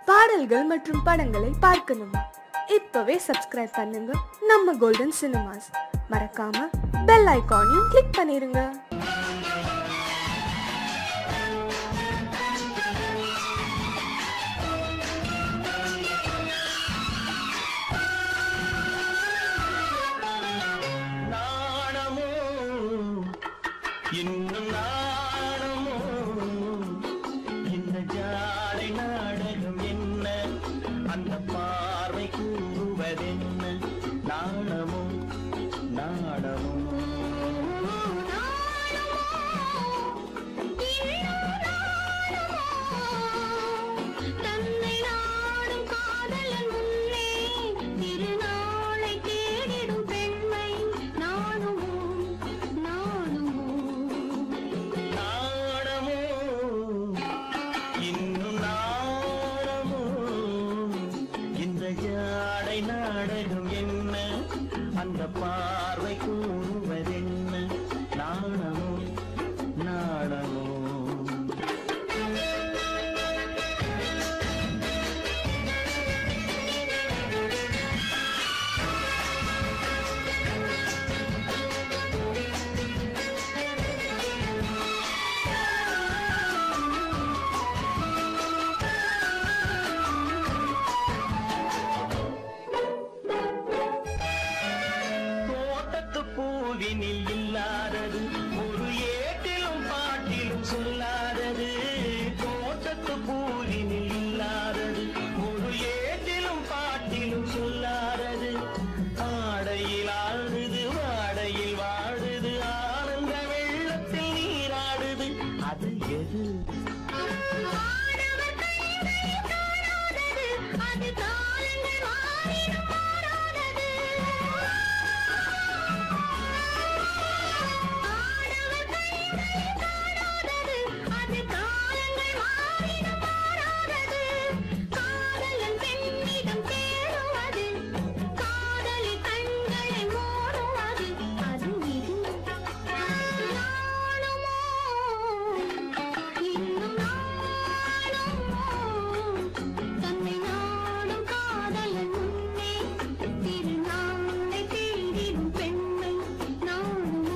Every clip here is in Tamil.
பாடல்கள் மற்றும் படங்களை பார்க்கணுமா இப்பவே சப்ஸ்கிரைப் பண்ணுங்க நம்ம கோல்டன் சினிமாஸ் மறக்காம பெல் ஐகானையும் கிளிக் பண்ணிருங்க நாணமோ இன்னும் நாணமோ இந்த ஜாடை நாடகம் என்ன அந்த பார்வை கூறுவதென்ன நாணமோ நாணமோ தன்னை நாடும் காதலன் முன்னே திருநாளை தேடிடும் பெண்மை நானுமோ நானுமோ நாணமோ இன்னும் நாணமோ இந்த ஜாடை நாடகம் என்ன அந்த பார்வை கூறுவதென்ன நாணமோ நாணமோ தோட்டத்து பூவினில் இல்லாதது ஒரு ஏட்டிலும் பாட்டிலும் சொல்லாதது தோட்டத்து பூவினில் இல்லாதது ஒரு ஏட்டிலும் பாட்டிலும் சொல்லாதது ஆடையில் ஆடுது வாடையில் வாடுது ஆனந்த வெள்ளத்தில் நீராடுது அது எது ஆடவர் கைகளை காணாதது அது காலங்கள் மாறிடும் மாறாதது ஆடவர் கைகளை காணாதது அது காலங்கள் மாறிடும் மாறாதது காதலன் பெண்ணிடம் தேடுவது காதலி கண்களை மூடுவது அது இது நானுமோ இன்னும் நானுமோ தன்னை நாடும் காதலன் முன்னே திருநாளை தேடிடும் பெண்மை நானுமோ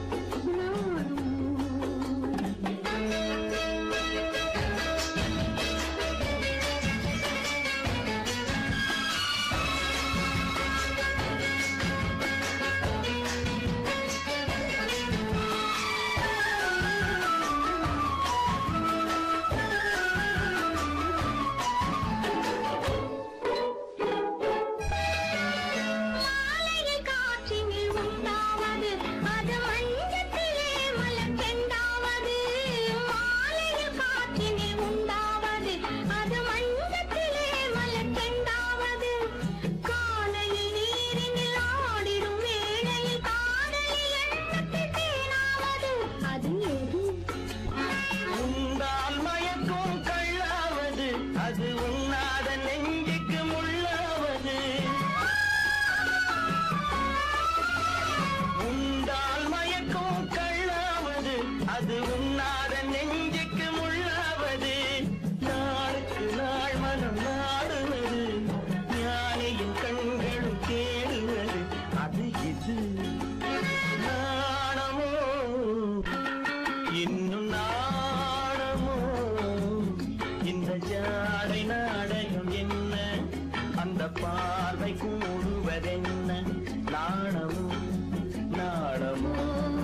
மாலையில் காற்றினில் உண்டாவது அது மஞ்சத்திலே மலர்ந்தெண்டாவது மாலையில் காற்றினில் உண்டாவது அது மஞ்சத்திலே மலர்ந்தெண்டாவது காலையில் நீரினில் ஆடிடும் வேளையில் காதலில் எண்ணத்தில் தேனாவது அது எது உண்டால் மயக்கும் கள்ளாவது அது உண்ணாத நெஞ்சுக்கு முள்ளாவது உண்டால் மயக்கும் கள்ளாவது அது உண்ணாத நெஞ்சுக்கு முள்ளாவது நாளுக்கு நாள் மனம் நாடுவது ஞானியின் கண்களும் தேடுவது அது இது நாணமோ இன்னும் நாணமோ இந்த ஜாடை நாடகம் என்ன அந்த பார்வை கூடுவதென்ன நாணமோ நாணமோ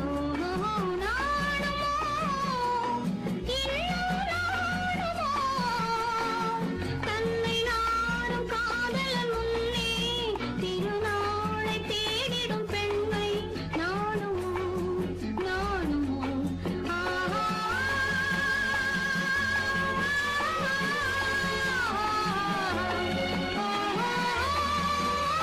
தன்னை நாடும் காதலன் முன்னே திருநாளை தேடிடும் பெண்மை நானுமோ நானுமோ ஆஹா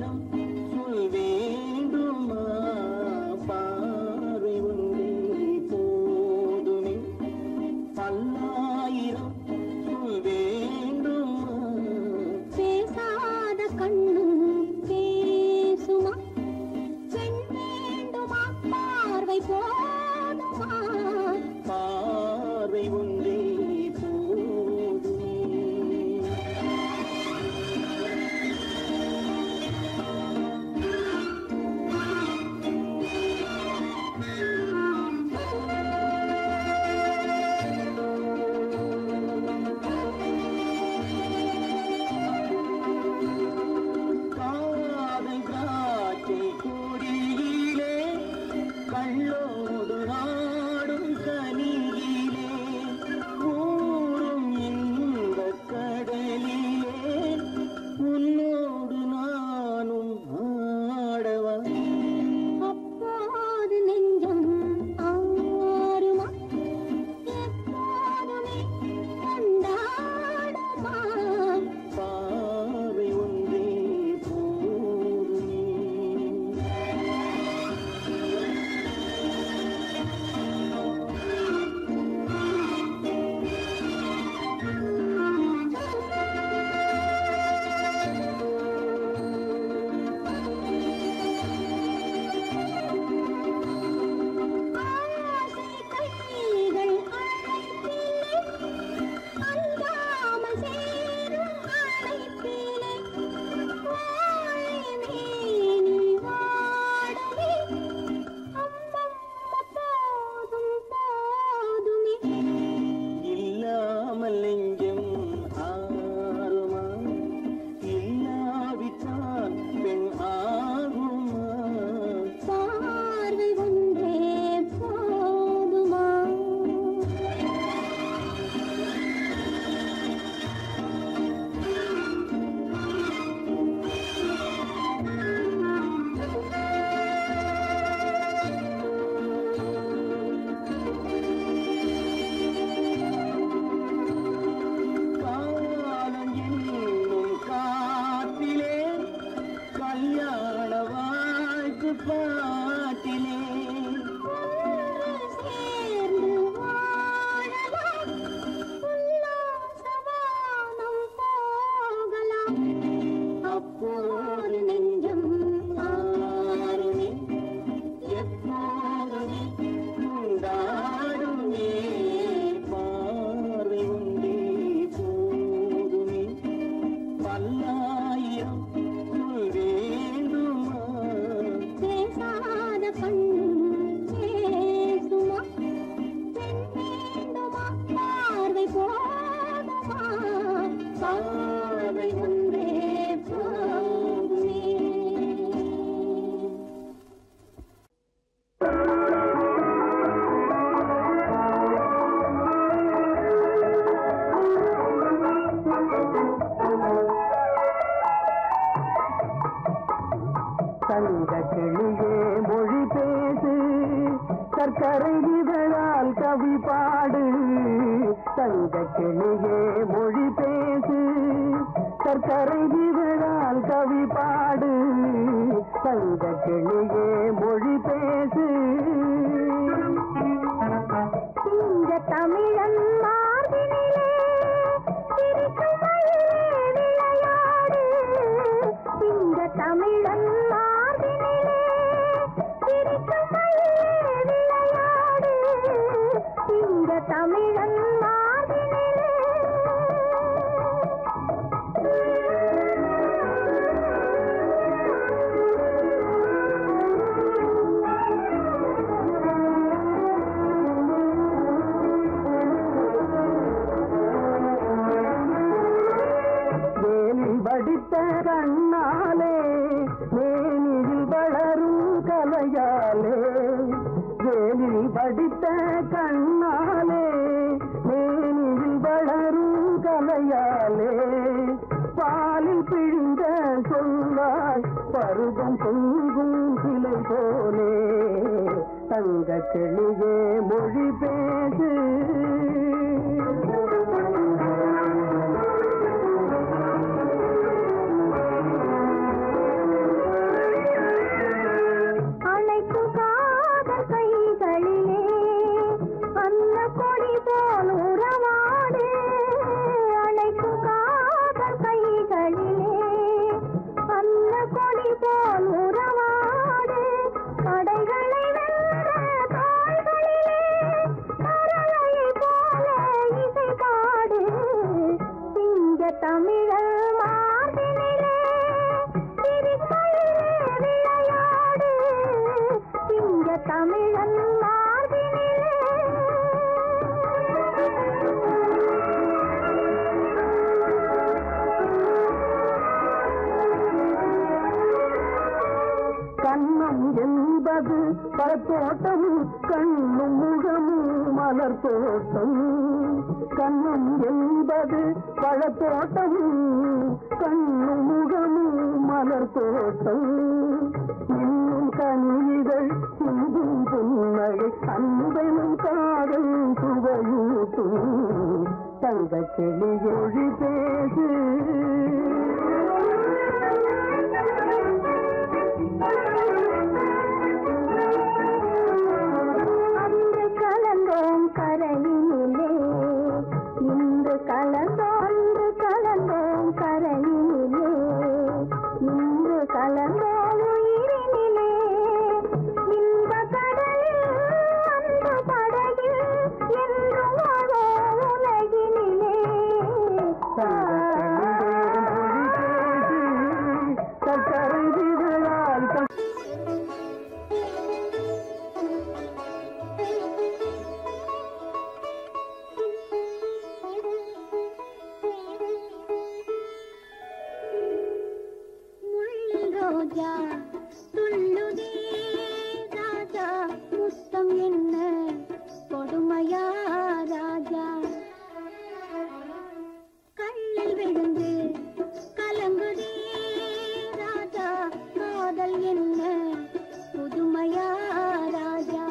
பல்லாயிரம் சொல் வேண்டுமா பார்வை ஒன்றே போதுமே பல்லாயிரம் சொல் வேண்டுமா பேசாத கண்ணும் பேசுமா பெண் வேண்டுமா பார்வை போதுமா பார்வை ஒன்றே போதுமே காதல் காட்சி கொடியிலே கள்ளோடு ஆடும் கனியிலே ஊரும் இந்த கடலிலே உன்னோடு நானும் ஆடவா அப்போது நெஞ்சம் ஆறுமா எப்போதுமே கொண்டாடுமா பார்வை ஒன்றே போதுமே ஆசை கைகள் அழைப்பிலே அஞ்சாமல் சேரும் அழைப்பிலே வாழை மேனி வாடுமே அம்மம்மா போதும் போதுமே இல்லாமல் நெஞ்சம் ஆறுமா இல்லாவிட்டால் பெண் ஆகுமா பார்வை ஒன்றே போதுமா காலம் என்னும் காத்திலே கல்யாண வாழ்த்து பாட்டிலே சேர்ந்து வாழலாம் உல்லாசவானம் போகலாம் அப்போது நெஞ்சம் ஆறுமே எப்போதுமே கொண்டாடுமே பார்வை ஒன்றே போதுமே பல்லாயிரம் சொல் வேண்டுமா பேசாத கண்ணும் பேசுமா பெண் வேண்டுமா பார்வை போதுமா பார்வை ஒன்றே போதுமே தங்க கிளியே மொழி பேசு சர்க்கரை இதழால் கவி பாடு தங்க கிளியே மொழி பேசு சர்க்கரை இதழால் கவி பாடு தங்க கிளியே மொழி பேசு இந்த தமிழன் மார்பினிலே சிரிக்கும் மயிலே விளையாடு இந்த தமிழன் மார்பினிலே சிரிக்கும் மயிலே விளையாடு இந்த தமிழன் வேலில் வடித்த கண்ணாலே மேனியில் வளரும் கலையாலே வேலில் வடித்த கண்ணாலே மேனியில் வளரும் கலையாலே பாலில் பிழிந்த சொல்லாய் பருவம் பொங்கும் சிலை போலே தங்க கிளியே மொழி பேசு தமிழன் மார்பினிலே கண்ணம் என்பது பழத்தோட்டம் கண்ணும் முகமும் மலர் தோட்டம் கண்ணம் என்பது பழத்தோட்டம் கண்ணும் முகமும் மலர் தோட்டம் இன்னும் கனிகள் சிந்தும் புன்னகை அன்பெனும் காதல் சுவையூட்டும் தங்க கிளியொழி பேசு அன்று கலந்தோம் கரையினிலே இன்று கலந்தோம் அன்று கலந்தோம் கரையினிலே இன்று கலந்தோம் உயிரினிலே இந்த கடலில் அந்த படகில் என்றும் வாழோ உலகினிலே கரைவிழால் ரோஜா துள்ளுதே ராஜா முத்தம் என்ன கொடுமையா ராஜா கண்ணில் விழுந்து கலங்குதே ராஜா காதல் என்ன புதுமையா ராஜா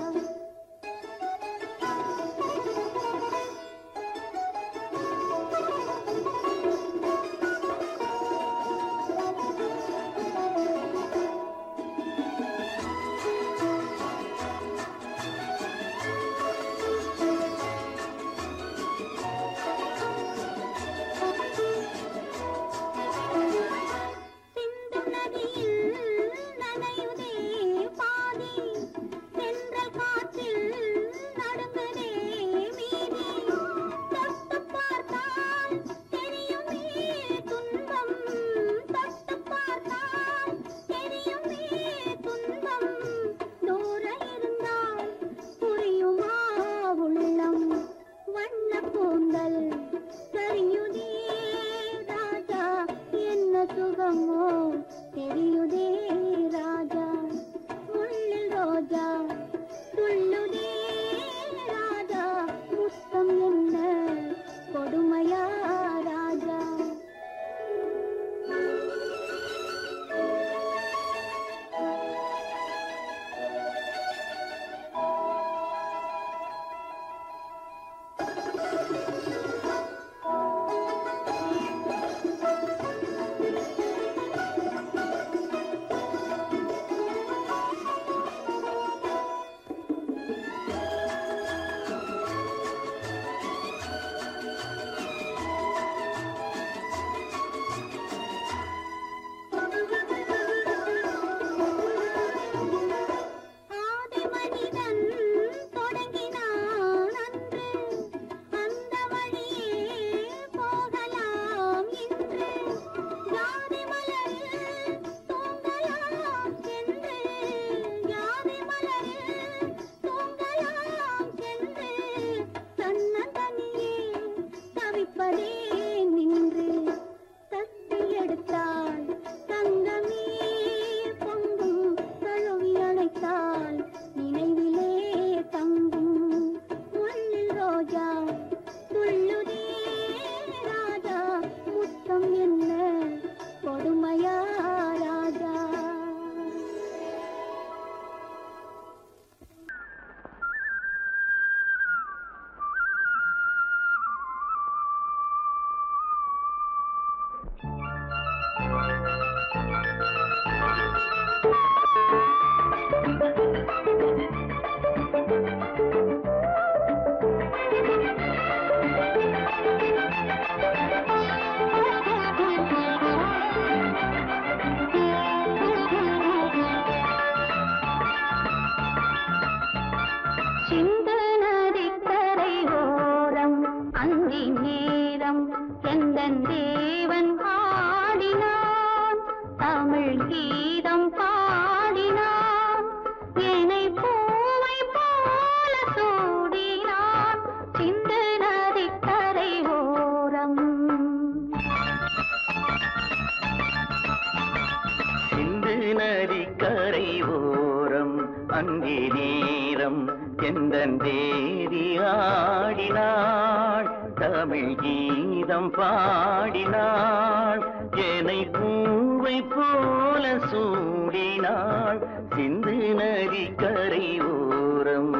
அந்தி நேரம் எந்த தேவி ஆடினாள் தமிழ் கீதம் பாடினாள் என்னை பூவை போல சூடினாள் சிந்து நதி கரை ஓரம்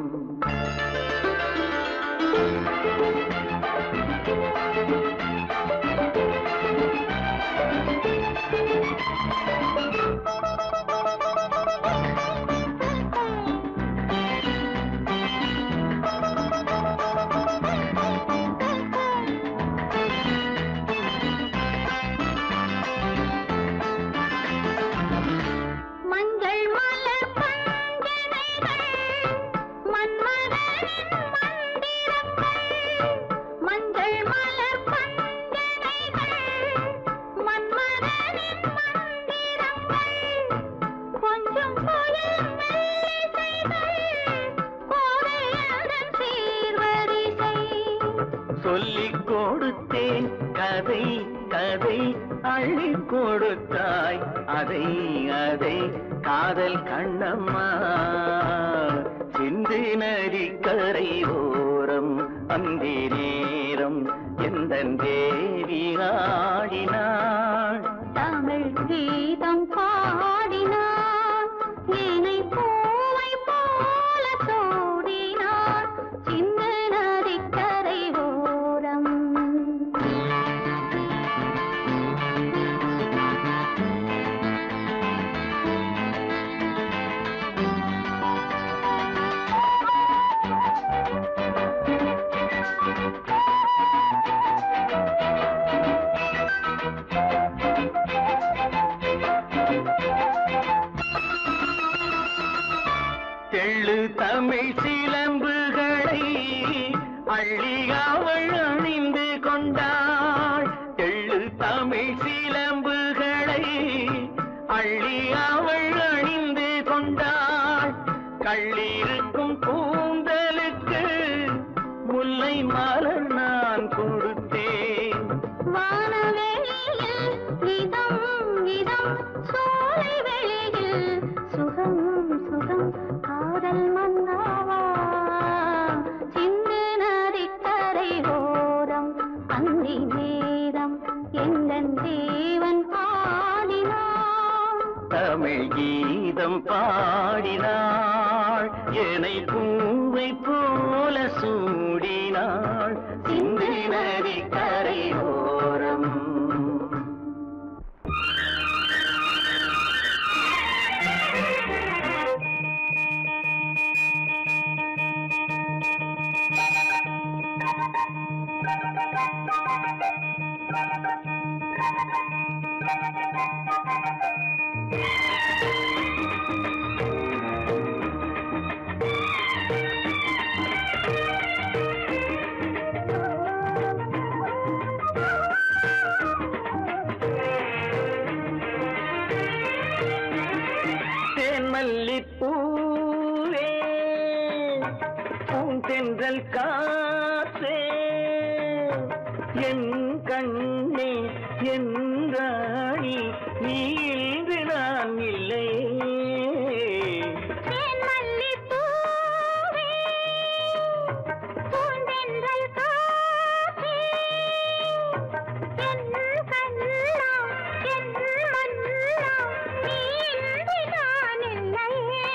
மஞ்சள் மலர் பஞ்சனைகள் மன்மதனின் மந்திரங்கள் மஞ்சள் மலர் பஞ்சனைகள் மன்மதனின் மந்திரங்கள் கொஞ்சம் புயல் மெல்லிசைகள் கோதையதன் சீர்வரிசை சொல்லிக் கொடுத்தேன் கதை கதை அள்ளி கொடுத்தாய் அதை அதை காதல் கண்ணம்மா சிந்து நதி கரை ஓரம் அந்தி நேரம் எந்த தேவி ஆடினாள் தமிழ் கீதம் பாடினார் என்னை பூவை போல சூடினார் சின்ன நதிக்கரை ஓரம் தெள்ளு தமிழ் சிலம்புகளை அள்ளி அவள் அணிந்து கொண்டாள் தெள்ளு தமிழ் சிலம்புகளை அள்ளி அவள் அணிந்து கொண்டாள் கள்ளிருக்கும் கூந்தலுக்கு முல்லை மலர் நான் கொடுத்தேன் வானவெளியில் இதம் இதம் சோலை வெளியில் சுகம் சுகம் காதல் மன்னாவா சிந்து நதிக்கரை ஓரம் அந்தி நேரம் எங்கள் தேவன் பாடினான் தமிழ் கீதம் பாடினாள் என்னை பூவை போல சூடினாள் சிந்து நதி கரை ஓரம் தேன்மல்லிப்பூவே பூந்தென்றல் காற்றே என் கண்ணே என் ராணி நீ இன்று நான் இல்லை தேன்மல்லிப்பூவே, பூந்தென்றல் காற்றே, என் கண்ணா, என் மன்னா, நீ இன்றி நான் இல்லையே.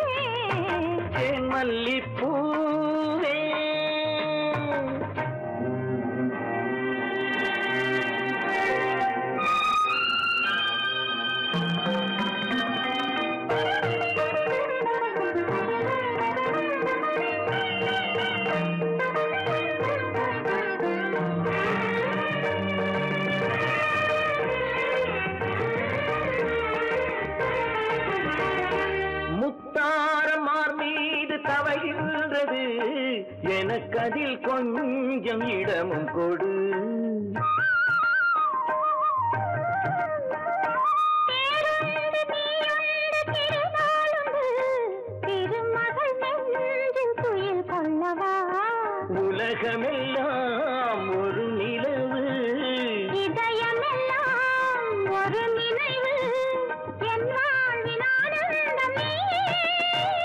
தேன்மல்லிப்பூவே முத்தாரமார் மீது தவழ்கின்றது எனக்கு அதில் கொஞ்சம் இடமும் கொடு தேருண்டு நீயுண்டு திருநாளுண்டு, திருமகள் நெஞ்சில் துயில் கொள்ளவா உலகமெல்லாம் ஒரு நிலவு இதயமெல்லாம் ஒரு நினைவு என் வாழ்வின் ஆனந்தமே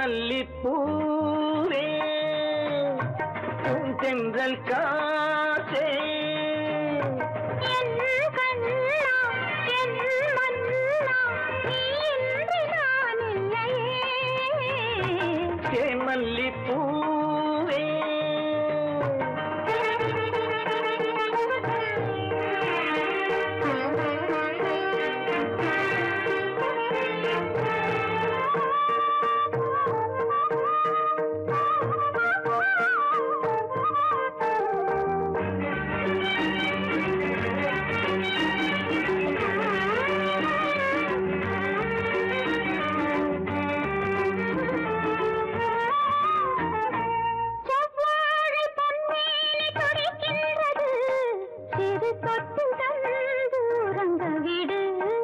மல்லிப்பூவே பூந்தென்றல் காற்றே என் கண்ணா என் மன்னா நீ இன்றி நான் இல்லையே மல்லிப்பூவே செவ்வாழை பொன்மேனி துடிக்கின்றது சிறு தொட்டு தந்து உறங்க விடு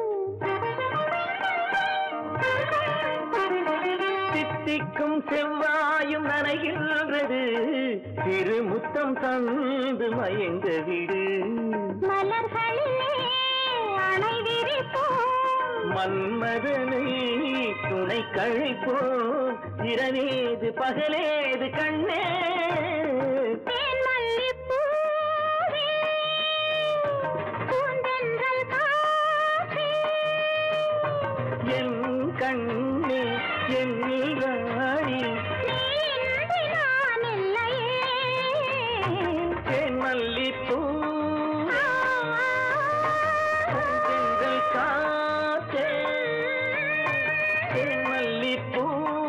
தித்திக்கும் செவ்வாயும் நனைகின்றது திருமுத்தம் தந்து மயங்க விடு மலர்களிலே அணை விரிப்போம் மன்மதனை துணை கழிப்போம் இரவேது பகலேது கண்ணே தேன் மல்லிப்பூவே பூந்தென்றல் காற்றே என் கண்ணே என் ராணி நீ இன்றி நான் இல்லையே தேன் மல்லிப்பூ பூந்தென்றல் காற்றே தேன் மல்லிப்பூ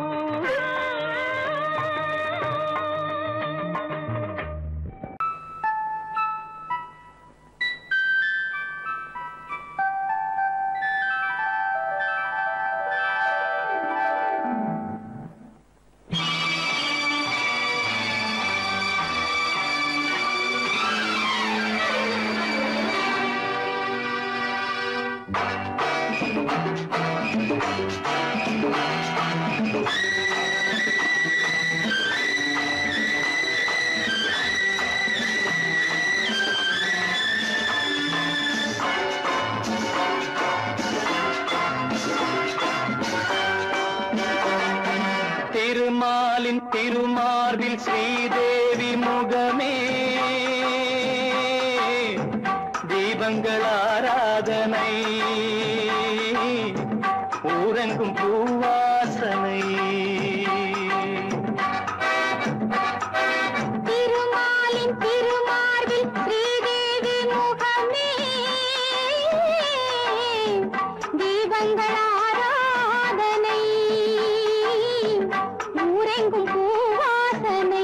திருமாலின் திருமார்பில் ஸ்ரீதேவி முகமே தீபங்கள் ஆராதனை ஊரெங்கும் பூவாசனை திருமாலின் திருமார்பில் ஸ்ரீதேவி முகமே தீபங்கள் ஆராதனை ஊரெங்கும் பூவாசனை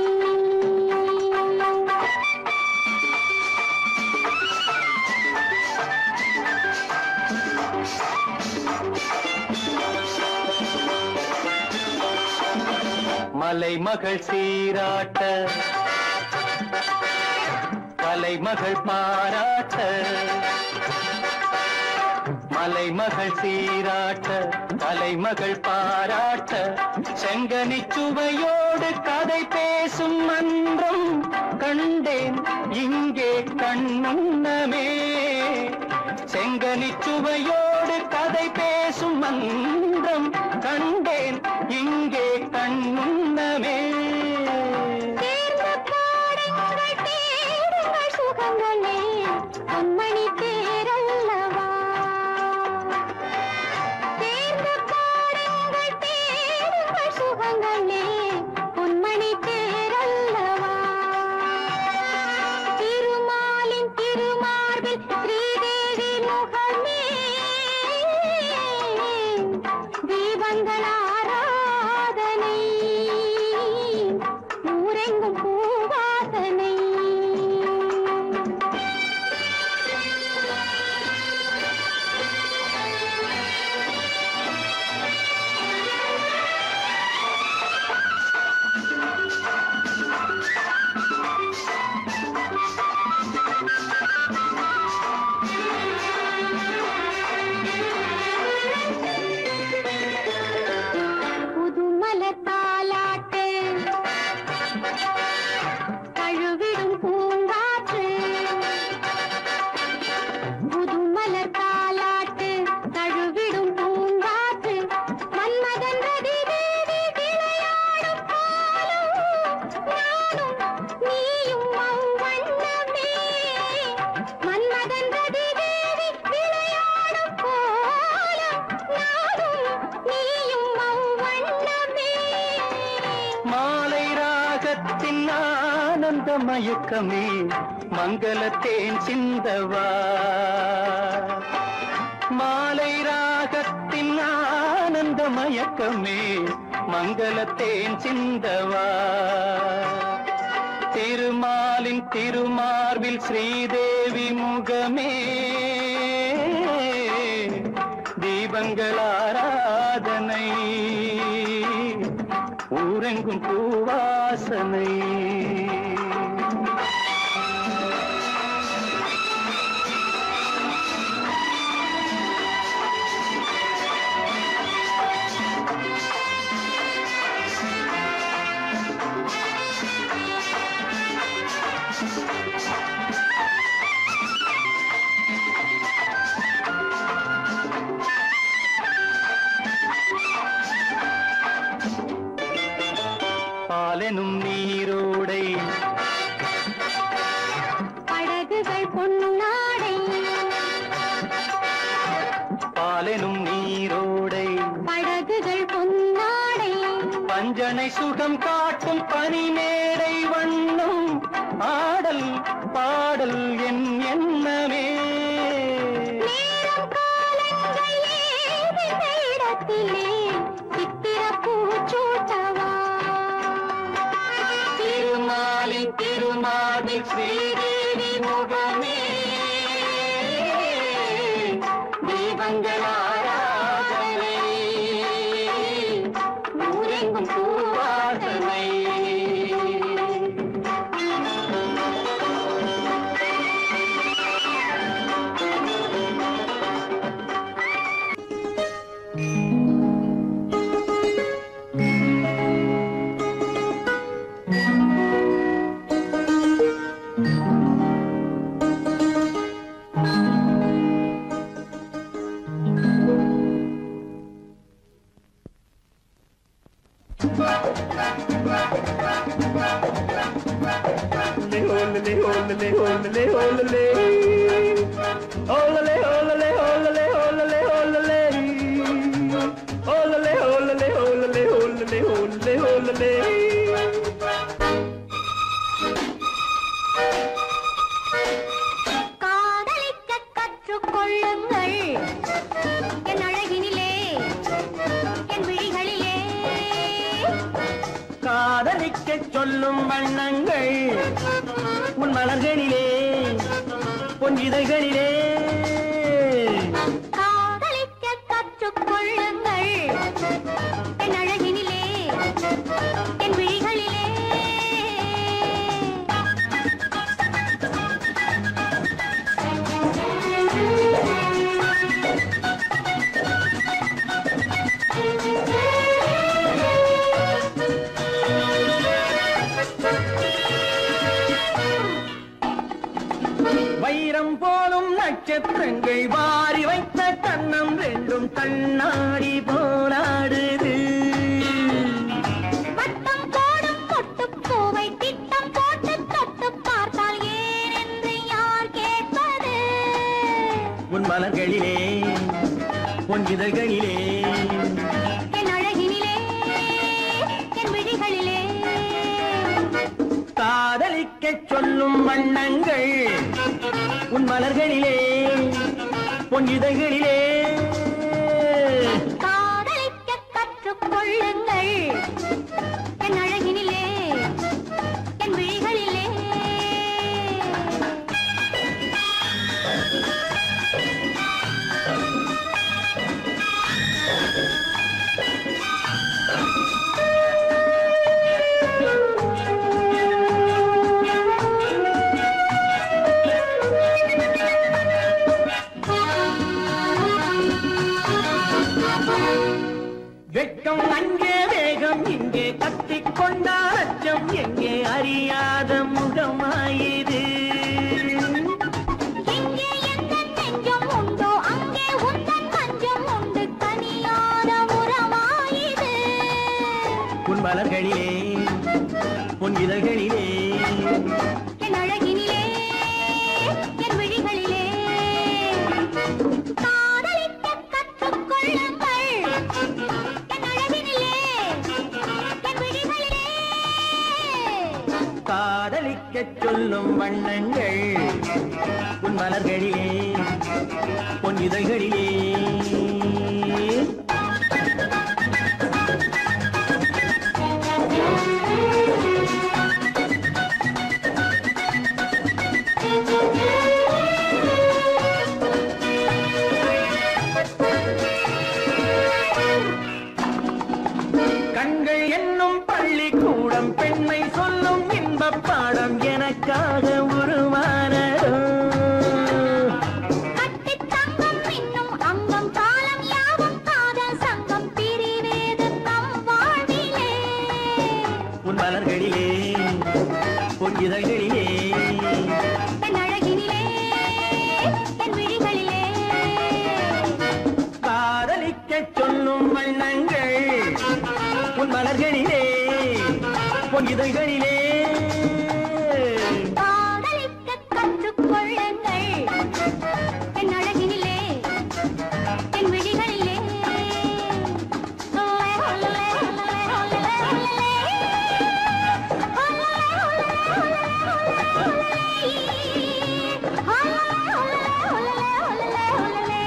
மலைமகள் சீராட்ட கலைமகள் பாராட்ட மலைமகள் சீராட்ட கலைமகள் பாராட்ட செங்கனி சுவையோடு கதை பேசும் மன்றம் கண்டேன் இங்கே கண்முன்னமே செங்கனி சுவையோடு கதை பேசும் மன்றம் கண்டேன் இங்கே கண்முன்னமே தேர்ந்த பாடுங்கள் தேடுங்கள் சுகங்களே பொன்மணி தேரல்லவா தேர்ந்த பாடுங்கள் தேடுங்கள் சுகங்களே பொன்மணி தேரல்லவா திருமாலின் திருமார்பில் ஸ்ரீதேவி முகமே தீபங்கள் ஆராதனை ஊரெங்கும் பூவாசனை ராகத்தின் ஆனந்த மயக்கமே மங்களத்தேன் சிந்தவா மாலை ராகத்தின் ஆனந்த மயக்கமே மங்களத்தேன் சிந்தவா திருமாலின் திருமார்பில் ஸ்ரீதேவி முகமே தீபங்கள் ஆராதனை ஊரெங்கும் பூவாசனை பாலெனும் நீரோடை படகுகள் பொன்னாடை பாலெனும் நீரோடை படகுகள் பொன்னாடை பஞ்சனை சுகம் காட்டும் பனிமேடை வண்ணம் ஆடல் பாடல் என் எண்ணமே நேரம் காலங்கள் ஏது வேடத்திலே சித்திர பூச்சூட்டவா திருமாலின் திருமாலில் ஸ்ரீதேவி முகமே தீபங்கள் ஆராதனை ஊரெங்கும் பூவாசனை காதலிக்க கற்றுக்கொள்ளுங்கள் என் அழகினிலே என் விழிகளிலே காதலிக்க சொல்லும் வண்ணங்கள் உன் மலர்களிலே உன் இதழ்களிலே காதலிக்க கற்றுக்கொள்ளுங்கள் என் அழகினிலே என் விழிகளிலே வைரம் போலும் நட்சத்திரங்கள் வாரி வைத்த கண்ணம் ரெண்டும் கண்ணாடி போராடுது வட்டம் போடும் பொட்டுப் பூவை திட்டம் போட்டு தொட்டு பார்த்தால் ஏன் என்று யார் கேட்பது உன் மலர்களிலே உன் இதழ்களிலே என் அழகினிலே என் விழிகளிலே காதலிக்க சொல்லும் வண்ணங்கள் உன் மலர்களிலே உன் இதழ்களிலே காதலிக்க கற்றுக்கொள்ளுங்கள் என் அழகினிலே என் விழிகளிலே வெட்கம் அங்கே வேகம் இங்கே கத்திக் கொண்டால் அச்சம் எங்கே அறியாத முகமாயிது எங்கே எந்த நெஞ்சம் உண்டோ அங்கே உந்தன் மஞ்சம் உண்டு தனியாத உறவாயிது உன் மலர்களிலே உன் இதழ்களிலே என் அழகினிலே என் விழிகளிலே காதலிக்க கற்றுக்கொள்ளுங்கள் என் அழகினிலே என் விழிகளிலே காதலிக்கச் சொல்லும் வண்ணங்கள் உன் மலர்களிலே உன் இதழ்களிலே கண்கள் என்னும் பள்ளிக்கூடம் பெண்மை சொல்லும் இன்பப் பாடம் எனக்காக உருவானதோ கட்டித் தங்கம் இன்னும் அங்கம் காலம் யாவும் காதல் சங்கம் பிரிவேது நம் வாழ்விலே உன் மலர்களிலே உன் இதழ்களிலே என் அழகினிலே என் விழிகளிலே காதலிக்கச் சொல்லும் வண்ணங்கள் உன் மலர்களிலே உன் இதழ்களிலே காதலிக்கக் கற்றுக்கொள்ளுங்கள் என் அழகினிலே என் விழிகளிலே ஒல்லே, ஒல்லே, ஒல்லே, ஒல்லே, ஒல்லே. ஒல்லே, ஒல்லே, ஒல்லே, ஒல்லே, ஒல்லே. ஒல்லே, ஒல்லே, ஒல்லே, ஒல்லே, ஒல்லே.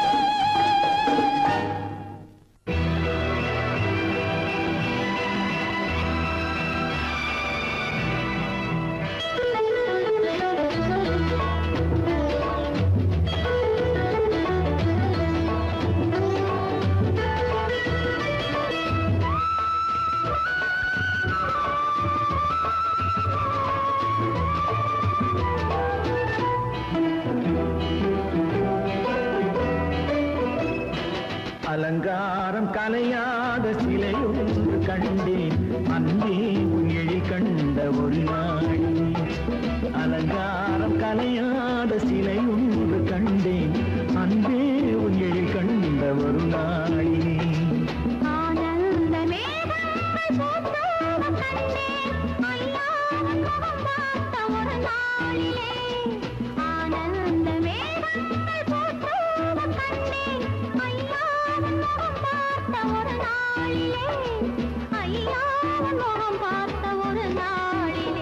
அலங்காரம் கலையாத சிலையொன்று கண்டேன் அன்பே உன் எழில் கண்ட ஒரு நாள் அலங்காரம் கலையாத சிலையொன்று கண்டேன் அன்பே உன் எழில் கண்ட ஒரு நாளிலே ஆனந்த மேகங்கள் பூத்தோட கண்டேன் ஐயாவின் முகம் பார்த்த ஒரு நாளிலே ஆனந்த மேகங்கள் பூத்தோட கண்டேன் ஐயாவின் முகம் பார்த்த ஒரு நாளிலே ஐயாவின் முகம் பார்த்த ஒரு நாளிலே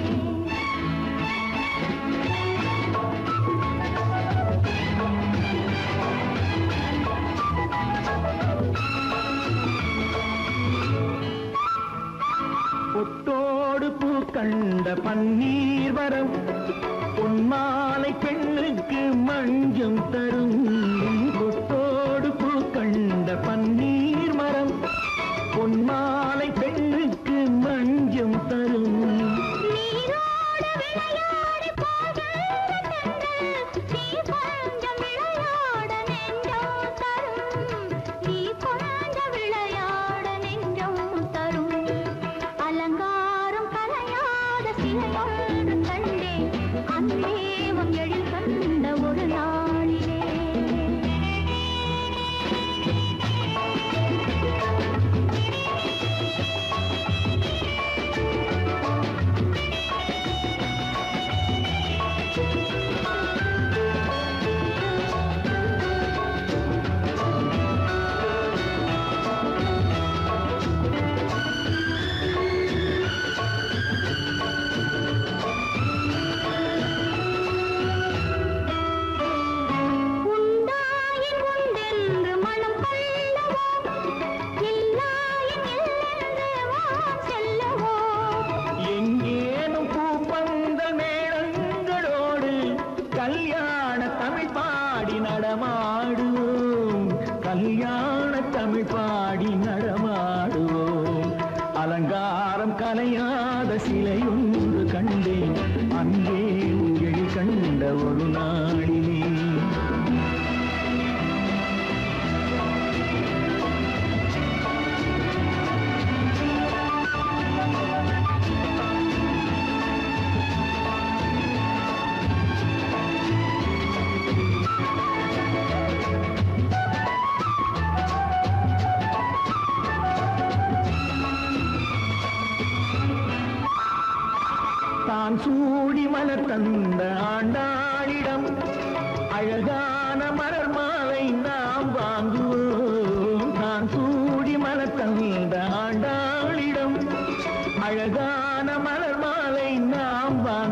பொட்டோடு பூ கண்ட பன்னீர் வரம் பொன்மாலை பெண்ணுக்கு மஞ்சம் தரும் பொட்டோடு பூ கண்ட பன்னீர் மரம் பொன்மாலை பெண்ணுக்கு மஞ்சம் தரும் நீரோடு விளையாடி போகின்ற தென்றல், நீ கொஞ்சம் விளையாட நெஞ்சம் தரும். நீ கொஞ்சம் விளையாட நெஞ்சம் தரும். அலங்காரம் கலையாத சிலையொன்று கண்டேன் அன்பே உன் எழில் கண்ட ஒரு நாளிலே உண்டாயின் உண்டென்று மனம் கொள்ளவோ இல்லாயின் இல்லென்று வாம் செல்லவோ எங்கேனும் பூப்பந்த மேளங்களோடு கல்யாண தமிழ் பாடி நடமாடுவோம் கல்யாண தமிழ் பாடி நடமாடுவோம் அலங்காரம் கலையாத சிலையொன்று கண்டேன் அங்கே உங்கள் கண்ட ஒரு நாளிலே தான் சூடி மலர் தந்த ஆண்டாளிடம் அழகான மலர் மாலை நாம் வாங்குவோம் தான் சூடி மலர் தந்த ஆண்டாளிடம் அழகான மலர் மாலை நாம் வாங்குவோம்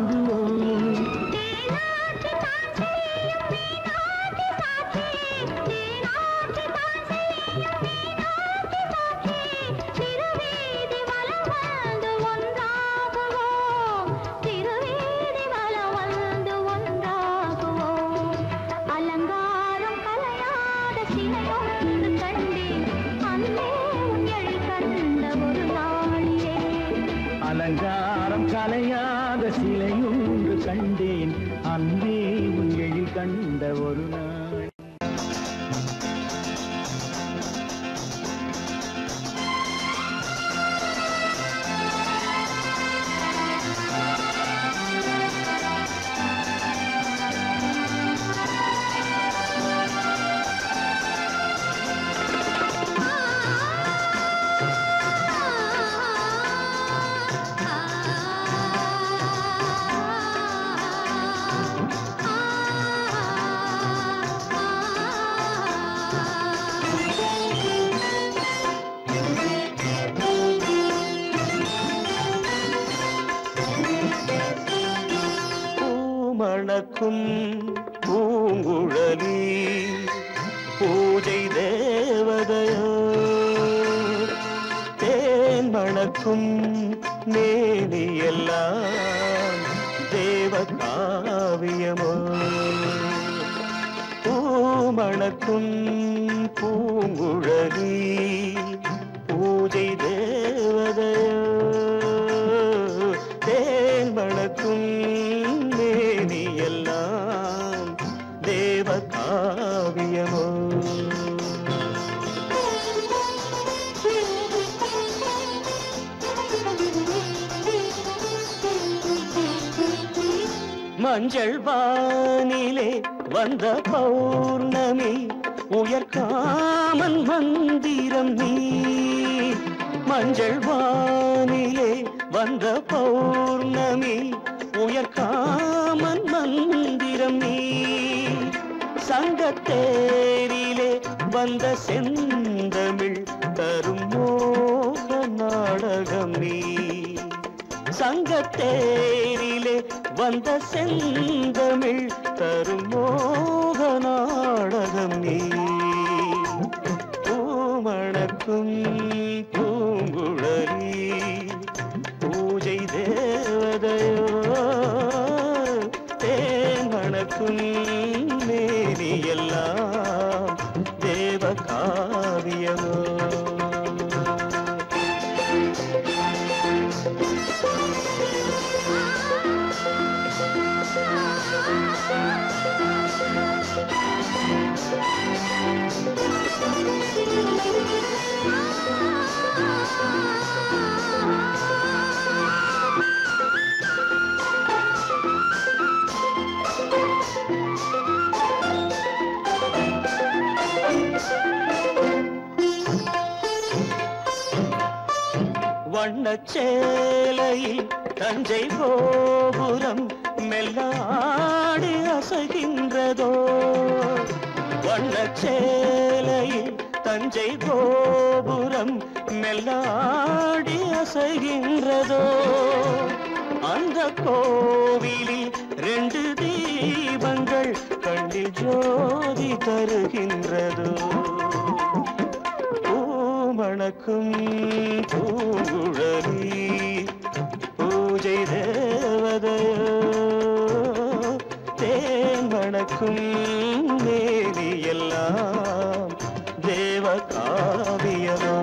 அலங்காரம் கலையாத சிலை ஒன்று கண்டேன் அன்பே உன் எழில் கண்ட ஒரு நாள் பூமணக்கும் பூங்குழலி பூஜை தேவதையோ தேன் மணக்கும் மேனி எல்லாம் தேவ காவியமோ பூமணக்கும் பூங்குழலி பூஜை தேவதையோ தேன் மணக்கும் மேனி எல்லாம் தேவ காவியமோ மஞ்சள் வானிலே வந்த பௌர்ணமி உயர்காமன் மந்திரம் நீ மஞ்சள் வானிலே வந்த பௌர்ணமி உயர்காமன் மந்திரம் நீ சங்கத்தேரிலே வந்த செந்தமிழ் தரும் மோக நாடகம் நீ சங்கத்தேரிலே வந்த செந்தமிழ் தரும் மோக நாடகம் நீ பூமணக்கும் பூங்குழலி பூஜை தேவதையோ தேன் மணக்கும் மேனி எல்லாம் தேவ காவியமோ வண்ணச்சேலையில் தஞ்சை கோபுரம் மெல்லாடி அசைகின்றதோ வண்ணச்சேலையில் தஞ்சை கோபுரம் மெல்லாடி அசைகின்றதோ அந்த கோவிலில் ரெண்டு தீபங்கள் கண்ணில் ஜோதி தருகின்றதோ பூமணக்கும் பூங்குழலி பூஜை தேவதையோ தேன் மணக்கும் மேனி எல்லாம் தேவ காவியமோ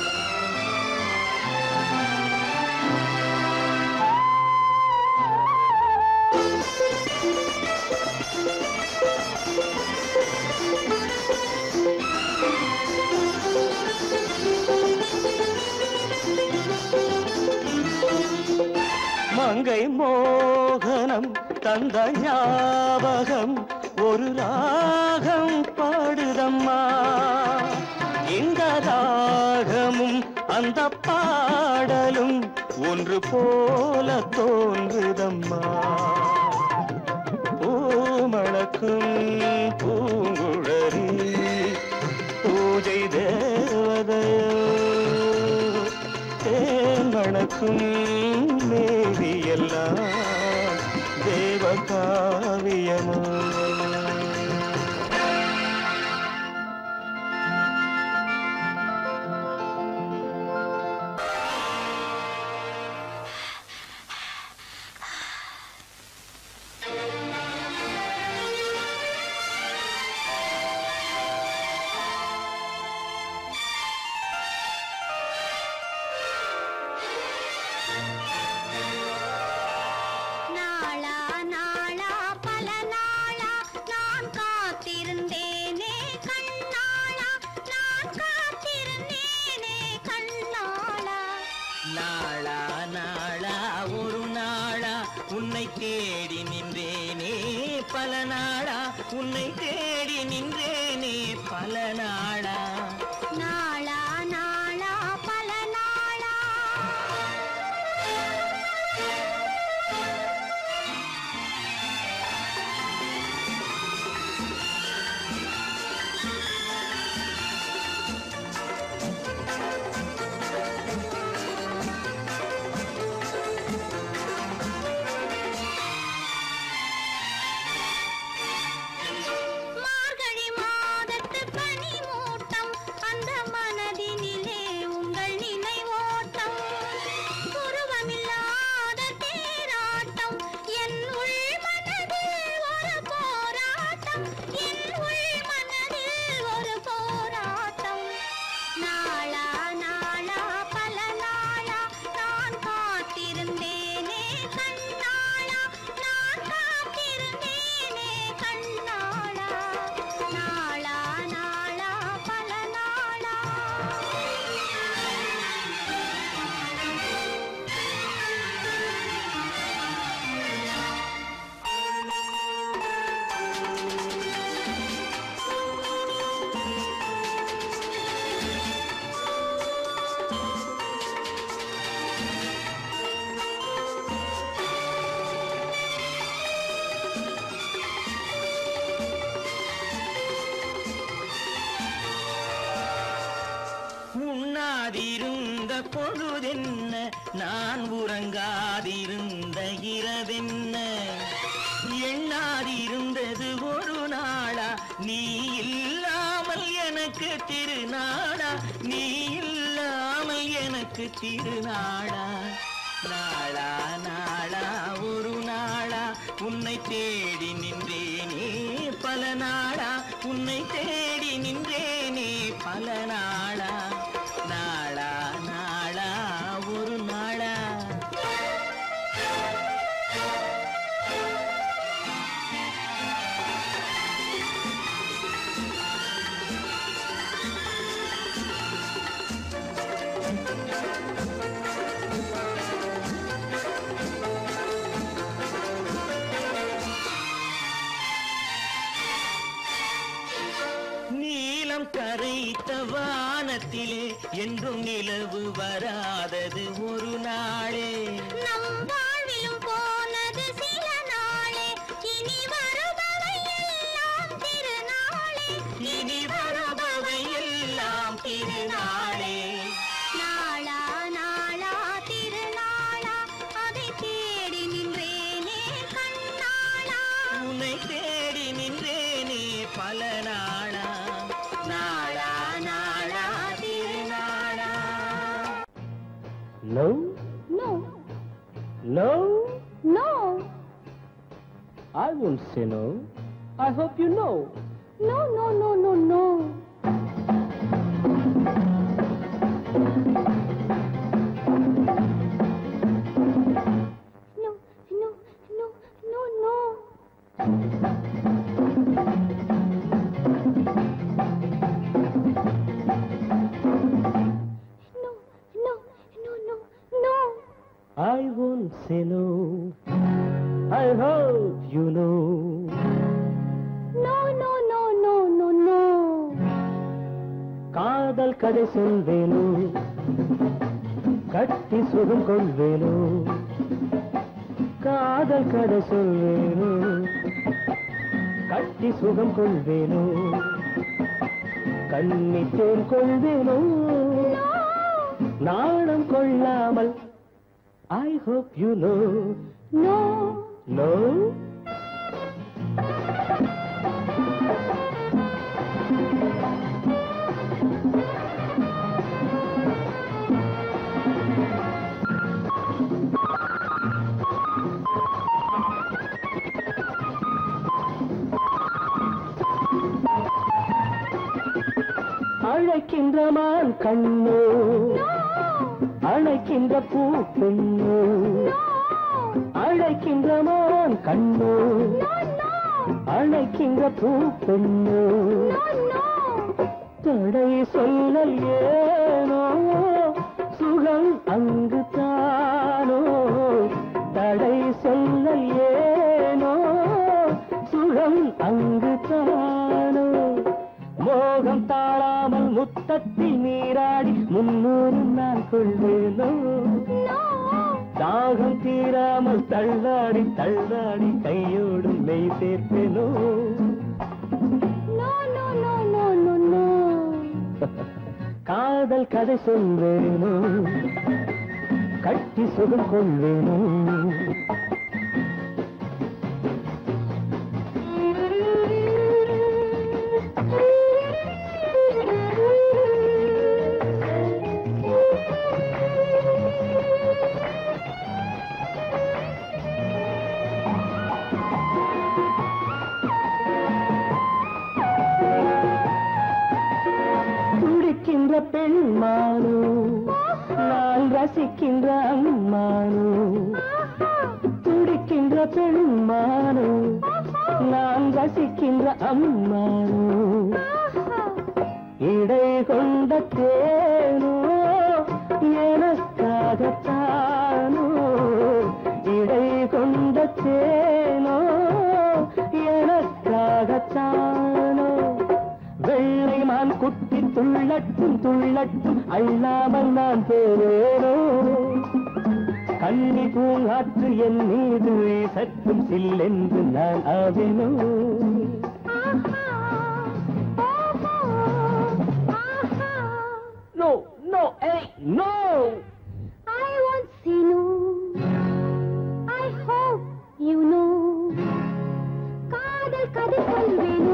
மங்கை மோகனம் தந்த ஞாபகம் ஒரு ராகம் பாடுதம்மா இந்த ராகமும் அந்த பாடலும் ஒன்று போல தோன்றுதம்மா பூமணக்கும் பூங்குழலி பூஜை தேவதையோ தேன் மணக்கும் மேவி எல்லாம் தேவ காவியமோ தேடி நின்றேனே பல நாளா உன்னை தேடி நின்றேனே பல நாளா நாளா நாளா பல நாளா மார்கழி மாதத்து பனி மூட்டம் அந்த மனதினிலே உங்கள் நினைவோட்டம் உருவமில்லாத தேராட்டம் என் உள் மனதில் ஒரு போராட்டம் என் உள் மனதில் ஒரு போராட்டம் நாளா நாளா பல நாளா நான் காத்திருந்தேனே கண்ணாளா நான் காத்திருந்தேனே கண்ணாளா நாளா நாளா பல நாளா உண்ணாதிருந்த பொழுதென்ன நான் உறங்காதிருந்த இரவென்ன எண்ணாதிருந்தது ஒரு நாளா நீ இல்லாமல் எனக்கு திருநாளா நீ இல்லாமல் எனக்கு திருநாளா நாளா நாளா ஒரு நாளா உன்னை தேடி நின்றேனே பல நாளா உன்னை தேடி நின்றேனே பல நாளா நாளா நாளா ஒரு நாளா நீலம் கரைத்த வானத்திலே என்றும் நிலவு வராதது ஒரு நாளே நம் வாழ்விலும் போனது சில நாளே இனி வருபவை எல்லாம் திருநாளே இனி வருபவை எல்லாம் திருநாளே நாளா நாளா திருநாளா அதை தேடி நின்றேனே கண்ணாளா உன்னை தேடி நின்றேனே பல நாளா நாளா நாளா திருநாளா No, no no, no I won't say no. I hope you know. No no no no no No, no, no, no, no. No, no, no, no, no. I won't say no. I hope you know. No, no, no, no, no, no. காதல் கதை சொல்வேனோ கட்டி சுகம் கொள்வேனோ காதல் கதை சொல்வேனோ கட்டி சுகம் கொள்வேனோ கண்ணித்தேன் கொள்வேனோ நாணம் கொள்ளாமல் I hope you know No, no அழைக்கின்ற மான் கண்ணோ அழைக்கின்ற பூ பெண்ணோ அழைக்கின்ற மான் கண்ணோ அழைக்கின்ற பூ பெண்ணோ தடை சொல்லல் ஏனோ சுகம் அங்கு தானோ தடை சொல்லல் ஆற்றில் நீராடி முன்னூறு நாள் கொள்வேனோ தாகம் தீராமல் தள்ளாடி தள்ளாடி கையோடு மெய் சேர்ப்பேனோ காதல் கதை சொல்வேனோ கட்டி சுகம் கொள்வேனோ துடிக்கின்ற பெண்மானோ நான் ரசிக்கின்ற அம்மானோ துடிக்கின்ற பெண்மானோ நான் ரசிக்கின்ற அம்மானோ இடை கொண்ட தேனோ எனக்காகத்தானோ இடை கொண்ட தேனோ எனக்காகத்தானோ வெள்ளை மான் குட்டி துள்ளட்டும் துள்ளட்டும் அள்ளாமல் நான் போவேனோ கண்ணி பூங்காற்று என் மீது சற்றும் சில்லென்று நான் ஆவேனோ no no hey no I won't say no. I hope you know. காதல் கதை சொல்வேனோ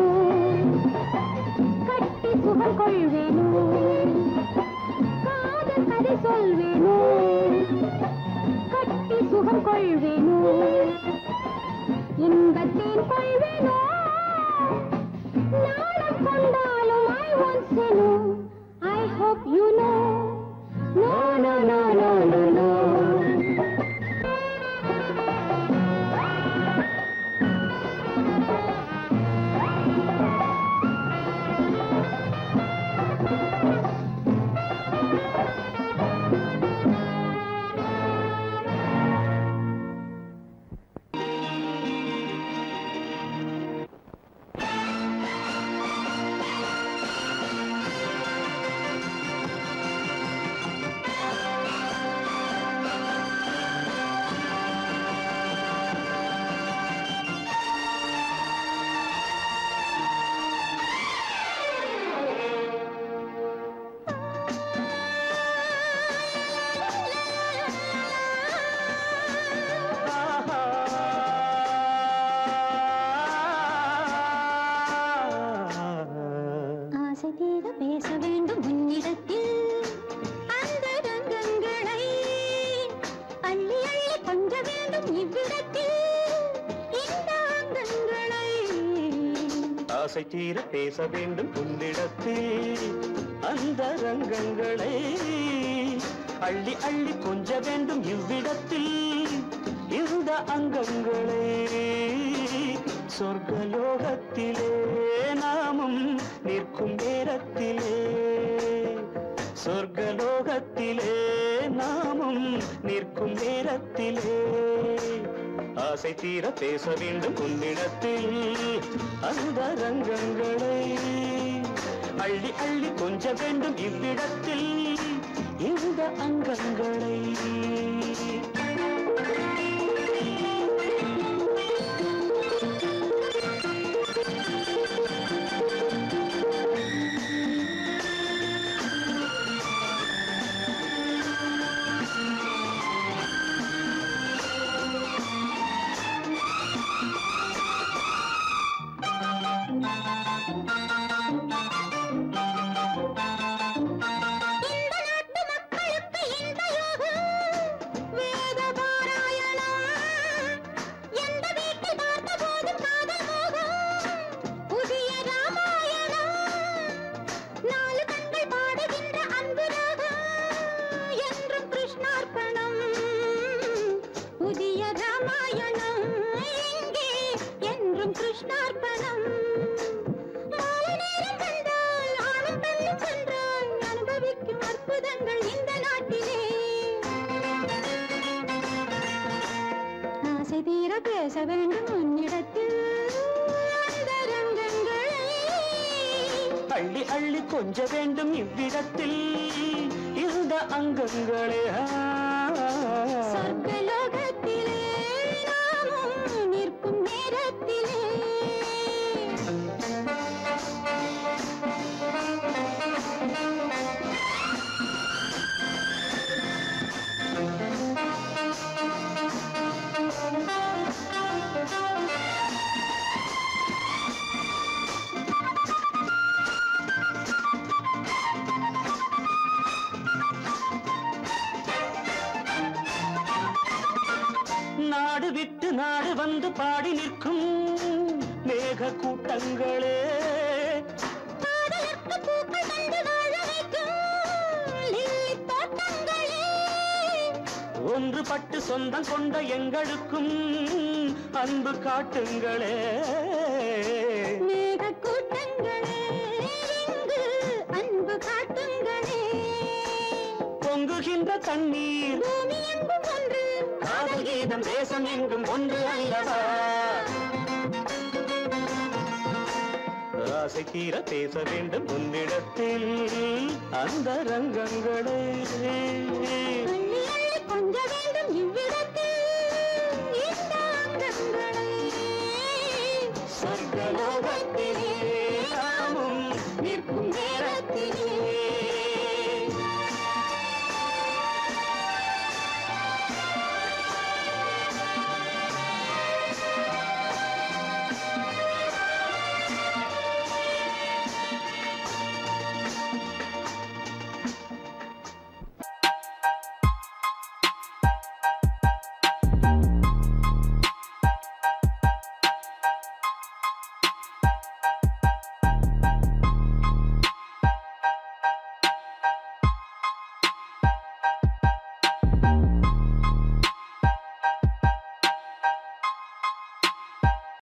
கட்டி சுகம் கொள்வேனோ காதல் கதை சொல்வேனோ கட்டி சுகம் கொள்வேனோ இன்பத்தேன் கொள்வேனோ நாளம் கொண்டாலும் I won't say no. I hope you know. No, no, no, no, no, no. ஆசை தீர பேச வேண்டும் உன்னிடத்தில் அந்த ரங்கங்களை அள்ளி அள்ளி கொஞ்ச வேண்டும் இவ்விடத்தில் இந்த அங்கங்களை ஆசை தீர பேச வேண்டும் உன்னிடத்தில் அந்த ரங்கங்களை அள்ளி அள்ளி கொஞ்ச வேண்டும் இவ்விடத்தில் இந்த அங்கங்களை சொர்க்கலோகத்திலே நாமும் நிற்கும் நேரத்திலே சொர்க்கலோகத்திலே நாமும் நிற்கும் நேரத்திலே ஆசை தீர பேச வேண்டும் உன்னிடத்தில் அந்த ரங்கங்களை அள்ளி அள்ளி கொஞ்ச வேண்டும் இவ்விடத்தில் இந்த அங்கங்களை இந்த நாட்டு மக்களுக்கு இந்த யோகம் வேத பாராயணம் கொஞ்ச வேண்டும் இவ்விடத்தில் இந்த அங்கங்களே ஆ. சொர்க்கலோகத்திலே நாமும் நிற்கும் நேரத்திலே நாடு விட்டு நாடு வந்து பாடி நிற்கும் மேக கூட்டங்களே பாடலுக்கு பூக்கள் தந்து வாழ வைக்கும் லில்லி தோட்டங்களே ஒன்று பட்டு சொந்தம் கொண்ட எங்களுக்கும் அன்பு காட்டுங்களே மேக கூட்டங்களே இங்கு அன்பு காட்டுங்களே பொங்குகின்ற தண்ணீர் பூமி எங்கும் ஒன்று காதல் கீதம் தேசம் எங்கும் ஒன்று அல்லவா ஆசை தீர பேச வேண்டும் உன்னிடத்தில் அந்த ரங்கங்களே அள்ளி அள்ளி கொஞ்ச வேண்டும் இவ்விடத்தில்